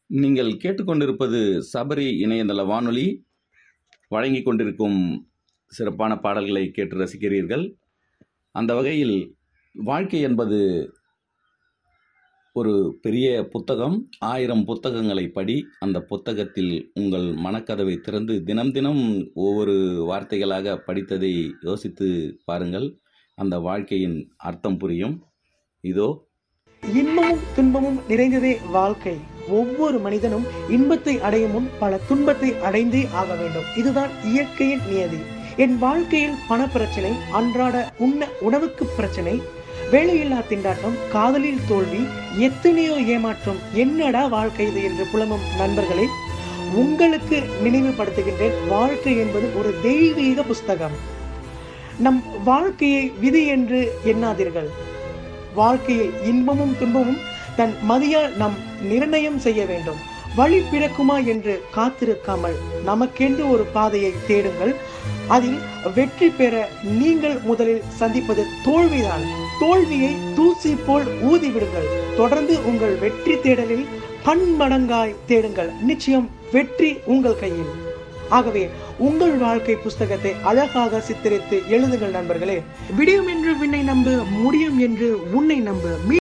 நீங்கள் கேட்டுக்கொண்டிருப்பது சபரி இணையதள வானொலி வழங்கிக் கொண்டிருக்கும் சிறப்பான பாடல்களை கேட்டு ரசிக்கிறீர்கள் அந்த வகையில் வாழ்க்கை என்பது ஒரு பெரிய புத்தகம் ஆயிரம் புத்தகங்களை படி அந்த புத்தகத்தில் உங்கள் மனக்கதவை திறந்து தினம் தினம் ஒவ்வொரு வார்த்தைகளாக படித்ததை யோசித்து பாருங்கள் அந்த வாழ்க்கையின் அர்த்தம் புரியும் இதோ இன்பமும் துன்பமும் நிறைந்ததே வாழ்க்கை ஒவ்வொரு மனிதனும் இன்பத்தை அடையும் முன் பல துன்பத்தை அடைந்தே ஆக வேண்டும் இதுதான் இயற்கையின் நியதி என் வாழ்க்கையில் பண பிரச்சனை அன்றாட உண்ண உணவுக்கு பிரச்சனை வேலையில்லா திண்டாட்டம் காதலில் தோல்வி எத்தனையோ ஏமாற்றம் என்னடா வாழ்க்கை இது என்று புலம்பும் நண்பர்களே உங்களுக்கு நினைவுபடுத்துகின்றேன் வாழ்க்கை என்பது ஒரு தெய்வீக புஸ்தகம் நம் வாழ்க்கையை விதி என்று எண்ணாதீர்கள் வாழ்க்கையில் இன்பமும் துன்பமும் தன் மதியால் நம் நிர்ணயம் செய்ய வேண்டும் வழி பிறக்குமா என்று காத்திருக்காமல் நமக்கென்று ஒரு பாதையை தேடுங்கள் அதில் வெற்றி பெற நீங்கள் முதலில் சந்திப்பது தோல்விதான் தோல்வியை தூசி போல் ஊதி விடுங்கள் தொடர்ந்து உங்கள் வெற்றி தேடலில் பன்மடங்காய் தேடுங்கள் நிச்சயம் வெற்றி உங்கள் கையில் ஆகவே உங்கள் வாழ்க்கை புஸ்தகத்தை அழகாக சித்தரித்து எழுதுங்கள் நண்பர்களே விடியும் என்று விண்ணை நம்பு முடியும் என்று உன்னை நம்பு